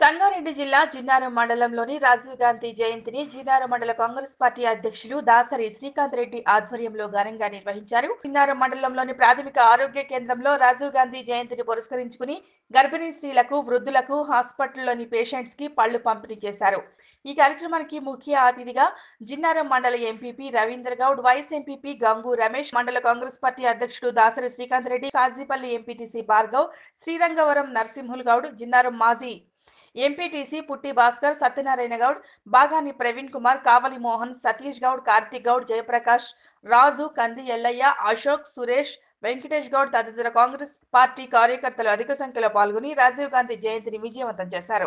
సంగారెడ్డి జిల్లా జిన్నారం మండలంలోని రాజీవ్ గాంధీ జయంతిని జిన్నారం మండల కాంగ్రెస్ పార్టీ అధ్యక్షులు దాసరి శ్రీకాంత్ రెడ్డి ఆధ్వర్యంలో ఘనంగా నిర్వహించారు జిన్నారం మండలంలోని ప్రాథమిక ఆరోగ్య కేంద్రంలో రాజీవ్ గాంధీ జయంతిని పురస్కరించుకుని గర్భిణీ స్త్రీలకు వృద్ధులకు హాస్పిటల్లోని పేషెంట్స్ కి పళ్లు పంపిణీ చేశారు ఈ కార్యక్రమానికి ముఖ్య అతిథిగా జిన్నారం మండల MPP Ravindra Goud vice MPP Gangu Ramesh మండల కాంగ్రెస్ పార్టీ అధ్యక్షుడు దాసరి శ్రీకాంత్ రెడ్డి కాజీపల్లి ఎంపీటీసీ భార్గవ్ శ్రీరంగవరం నరసింహుల్ గౌడ్ జిన్నారం మాజీ ఎంపీటీసీ పుట్టి భాస్కర్ సత్యనారాయణ గౌడ్ బాగాని ప్రవీణ్ కుమార్ కావలి మోహన్ సతీష్ గౌడ్ కార్తిక్ గౌడ్ జయప్రకాష్ రాజు కంది ఎల్లయ్య అశోక్ సురేష్ వెంకటేష్ గౌడ్ తదితర కాంగ్రెస్ పార్టీ కార్యకర్తలు అధిక సంఖ్యలో పాల్గొని రాజీవ్ గాంధీ జయంతిని విజయవంతం చేశారు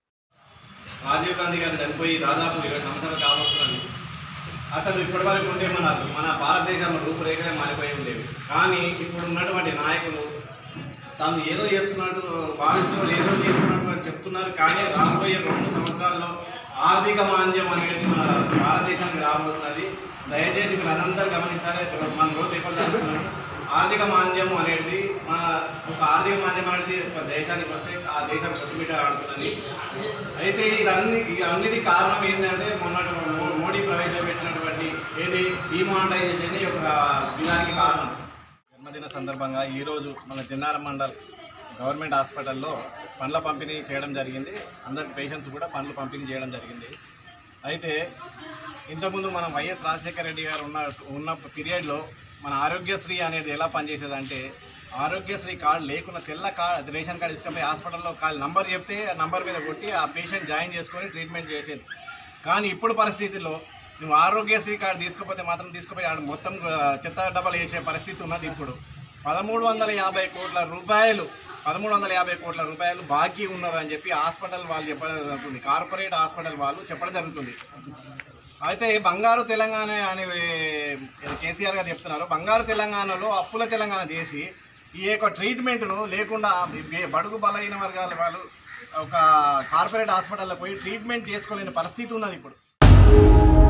రాజీవ్ గాంధీ గారు చనిపోయి దాదాపు ఇరవై సంవత్సరాలు కావస్తున్నది అతను ఇప్పటివరకు ఉండే మన మన భారతదేశంలో రూపురేఖలే మారిపోయి ఉండేవి కానీ ఇప్పుడు ఉన్నటువంటి నాయకులు తాను ఏదో చేస్తున్నట్టు భావిస్తున్నారు ఏదో చేస్తున్నట్టు అని చెప్తున్నారు కానీ రాబోయే రెండు సంవత్సరాల్లో ఆర్థిక మాంద్యం అనేది మన భారతదేశానికి రాబోతున్నది దయచేసి మీరు అనంతరం గమనించాలి మన రోజు పేపర్ చదువుతున్నాం ఆర్థిక మాంద్యం అనేది మన ఒక ఆర్థిక మాంద్యం అనేది ఒక దేశానికి వస్తే ఆ దేశం కొట్టుమిట ఆడుతున్నది అయితే ఇదన్ని అన్నిటి కారణం ఏంటంటే మొన్న మో- మోడీ ప్రవేశపెట్టినటువంటి ఏది డిమానిటైజేషన్ ఈ యొక్క విధానికి కారణం జన్మదిన సందర్భంగా ఈరోజు మన జిన్నారం మండల్ గవర్నమెంట్ హాస్పిటల్లో పండ్ల పంపిణీ చేయడం జరిగింది అందరికి పేషెంట్స్ కూడా పండ్లు పంపిణీ చేయడం జరిగింది అయితే ఇంతకుముందు మనం వైఎస్ రాజశేఖర రెడ్డి గారు ఉన్న ఉన్న పీరియడ్లో మన ఆరోగ్యశ్రీ అనేది ఎలా పనిచేసేదంటే ఆరోగ్యశ్రీ కార్డు లేకున్న తెల్ల కార్డ్ రేషన్ కార్డు తీసుకపోయి హాస్పిటల్లో కాల్ నంబర్ చెప్తే ఆ నంబర్ మీద కొట్టి ఆ పేషెంట్ జాయిన్ చేసుకొని ట్రీట్మెంట్ చేసేది కానీ ఇప్పుడు పరిస్థితుల్లో నువ్వు ఆరోగ్యశ్రీ కార్డు తీసుకుపోతే మాత్రం తీసుకుపోయి ఆడ మొత్తం ఆ, చెత్త డబ్బలు వేసే పరిస్థితి ఉన్నది ఇప్పుడు పదమూడు వందల యాభై కోట్ల రూపాయలు పదమూడు వందల యాభై కోట్ల రూపాయలు బాకీ ఉన్నారు అని చెప్పి హాస్పిటల్ వాళ్ళు చెప్పడం జరుగుతుంది కార్పొరేట్ హాస్పిటల్ వాళ్ళు చెప్పడం జరుగుతుంది అయితే బంగారు తెలంగాణ అని ఏ- కేసీఆర్ గారు చెప్తున్నారు బంగారు తెలంగాణలో అప్పుల తెలంగాణ చేసి ఈ యొక్క ట్రీట్మెంట్ను లేకుండా ఈ బడుగు బలహీన వర్గాల వాళ్ళు ఒక కార్పొరేట్ హాస్పిటల్లో పోయి ట్రీట్మెంట్ చేసుకోలేని పరిస్థితి ఉన్నది ఇప్పుడు